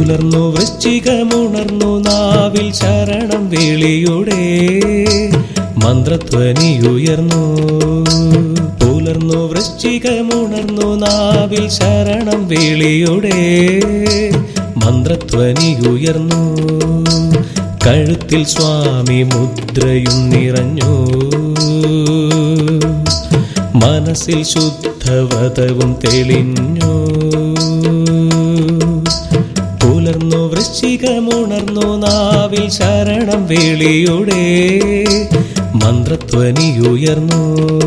പുലർന്നു വൃശ്ചികമുണർന്നു നാവിൽ ശരണം വേളിയുടെ മന്ത്രധ്വനിയുയർന്നു പുലർന്നു വൃശ്ചികമുണർന്നു നാവിൽ ശരണം വേളിയുടെ മന്ത്രധ്വനിയുയർന്നു കഴുത്തിൽ സ്വാമി മുദ്രയും നിറഞ്ഞു മനസ്സിൽ ശുദ്ധവതവും തെളിഞ്ഞു പുലർന്നു വൃശ്ചികമുണർന്നു നാവിൽ ശരണം വേളിയുടെ മന്ത്രധ്വനിയുയർന്നു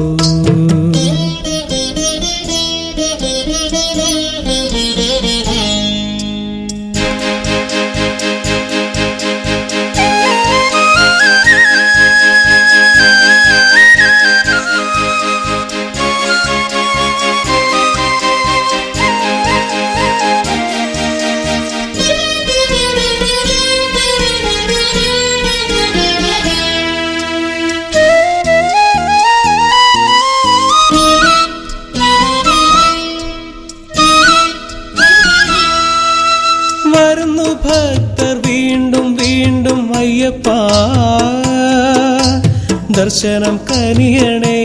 വരുന്നു ഭക്തർ വീണ്ടും വീണ്ടും അയ്യപ്പ ദർശനം കനിയണേ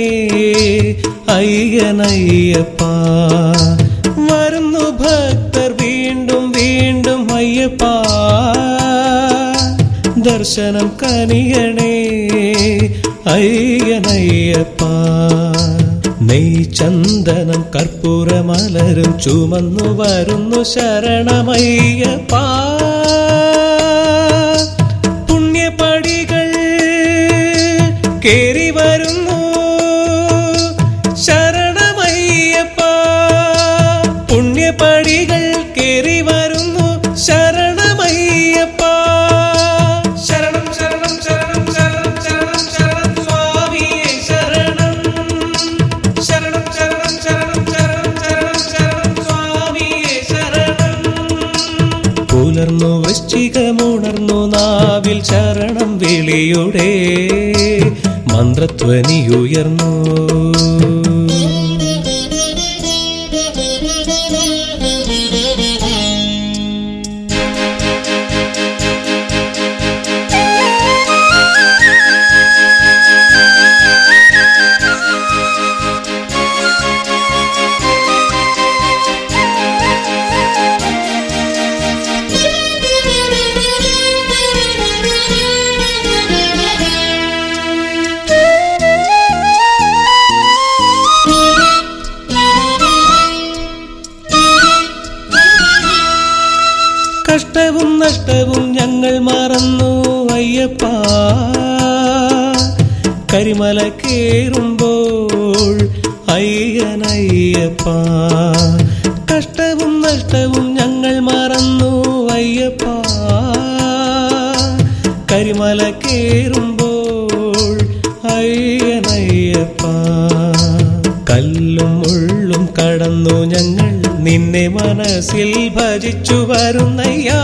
അയ്യനയ്യപ്പ വരുന്നു ഭക്തർ വീണ്ടും വീണ്ടും അയ്യപ്പ ദർശനം കനിയണേ അയ്യനയ്യപ്പ നെയ് ചന്ദനം കർപ്പൂരമലരും ചുമന്നു വരുന്നു ശരണമയ്യപ്പ പുണ്യപടികൾ കേറി വരുന്നു ശരണമയ്യപ്പ പുണ്യപടികൾ കേറി വരുന്നു ശരണമയ്യപ്പ ശരണം ശരണം ശരണം ശരണം ശരണം ശരണം സ്വാമിയേ ശരണം ശരണം ശരണം ശരണം ശരണം ശരണം ശരണം സ്വാമിയേ ശരണം പുലർന്നു വൃശ്ചികമുണർന്നു നാവിൽ ശരണം വിളിയുടെ മന്ത്രധ്വനിയുയർന്നു കഷ്ടവും നഷ്ടവും ഞങ്ങൾ മറന്നു അയ്യപ്പ കരിമല കേറുമ്പോൾ അയ്യനയ്യപ്പ കഷ്ടവും നഷ്ടവും ഞങ്ങൾ മറന്നു അയ്യപ്പ കരിമല കേറുമ്പോൾ അയ്യനയ്യപ്പ കല്ലും മുള്ളും കടന്നു ഞങ്ങൾ നിന്നെ മനസ്സിൽ ഭജിച്ചു വരുന്നയ്യാ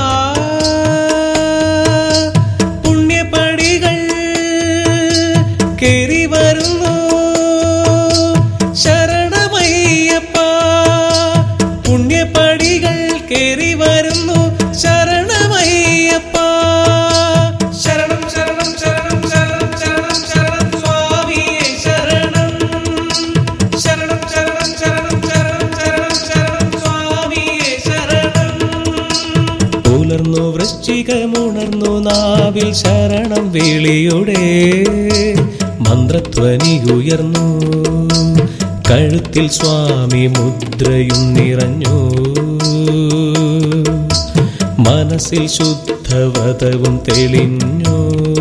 പുണ്യപടികൾ കേറി വരുന്നു ശരണമയ്യപ്പ പുണ്യപടികൾ കേറി വരുന്നു ശരണമയ്യപ്പ ശരണം ശരണം ശരണം ശരണം ശരണം ശരണം സ്വാമിയേ ശരണം ശരണം ശരണം ശരണം ശരണം ശരണം ശരണം സ്വാമിയേ ശരണം പുലർന്നു വൃശ്ചികമുണർന്നു നാവിൽ ശരണം വിളിയുടെ മന്ത്രധ്വനിയുയർന്നു കഴുത്തിൽ സ്വാമി മുദ്രയും നിറഞ്ഞു മനസ്സിൽ ശുദ്ധവതവും തെളിഞ്ഞു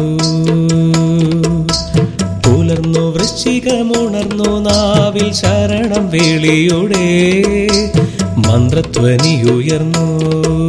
പുലർന്നു വൃശ്ചികമുണർന്നു നാവിൽ ശരണം വേളിയുടെ മന്ത്രധ്വനിയുയർന്നു